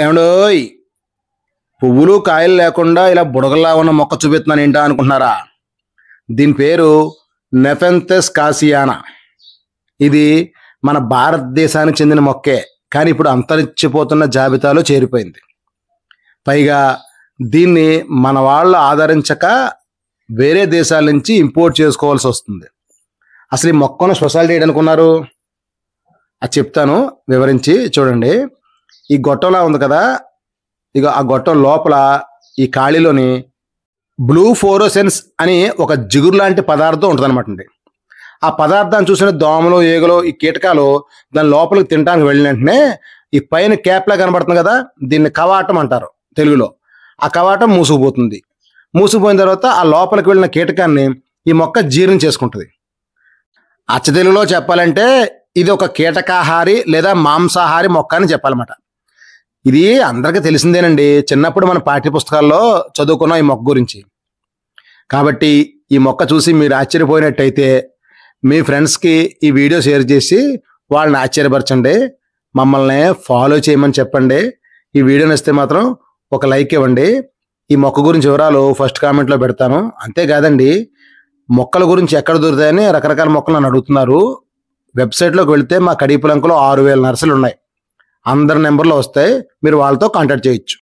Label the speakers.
Speaker 1: ఏమండోయ్ పువ్వులు కాయలు లేకుండా ఇలా బుడగల్లా ఉన్న మొక్క చూపిస్తున్నాను ఏంటా అనుకుంటున్నారా దీని పేరు నెఫెంథెస్ కాసియానా ఇది మన భారతదేశానికి చెందిన మొక్కే కానీ ఇప్పుడు అంతరించిపోతున్న జాబితాలో చేరిపోయింది పైగా దీన్ని మన వాళ్ళు ఆదరించక వేరే దేశాల నుంచి ఇంపోర్ట్ చేసుకోవాల్సి వస్తుంది అసలు ఈ మొక్కను స్పెషాలిటీ ఏంటనుకున్నారు అది చెప్తాను వివరించి చూడండి ఈ గొట్టంలా ఉంది కదా ఇక ఆ గొట్టం లోపల ఈ ఖాళీలోని బ్లూ ఫోరోసెన్స్ అని ఒక జిగురు లాంటి పదార్థం ఉంటుంది అనమాట అండి ఆ పదార్థాన్ని చూసిన దోమలు ఏగలు ఈ కీటకాలు దాని లోపలికి తినడానికి వెళ్ళిన వెంటనే ఈ పైన క్యాప్లా కనబడుతుంది కదా దీన్ని కవాటం అంటారు తెలుగులో ఆ కవాటం మూసుకుపోతుంది మూసుకుపోయిన తర్వాత ఆ లోపలికి వెళ్ళిన కీటకాన్ని ఈ మొక్క జీర్ణం చేసుకుంటుంది అచ్చ తెలుగులో చెప్పాలంటే ఇది ఒక కీటకాహారి లేదా మాంసాహారి మొక్క అని చెప్పాలన్నమాట ఇది అందరికీ తెలిసిందేనండి చిన్నప్పుడు మన పాఠ్య పుస్తకాల్లో చదువుకున్నాం ఈ మొక్క గురించి కాబట్టి ఈ మొక్క చూసి మీరు ఆశ్చర్యపోయినట్టయితే మీ ఫ్రెండ్స్కి ఈ వీడియో షేర్ చేసి వాళ్ళని ఆశ్చర్యపరచండి మమ్మల్ని ఫాలో చేయమని చెప్పండి ఈ వీడియో నచ్చితే మాత్రం ఒక లైక్ ఇవ్వండి ఈ మొక్క గురించి వివరాలు ఫస్ట్ కామెంట్లో పెడతాను అంతేకాదండి మొక్కల గురించి ఎక్కడ దొరుకుతాయని రకరకాల మొక్కలు నన్ను అడుగుతున్నారు వెబ్సైట్లోకి వెళితే మా కడిపులంకలో ఆరు వేల నర్సలు ఉన్నాయి అందరి నెంబర్లు వస్తాయి మీరు వాళ్ళతో కాంటాక్ట్ చేయొచ్చు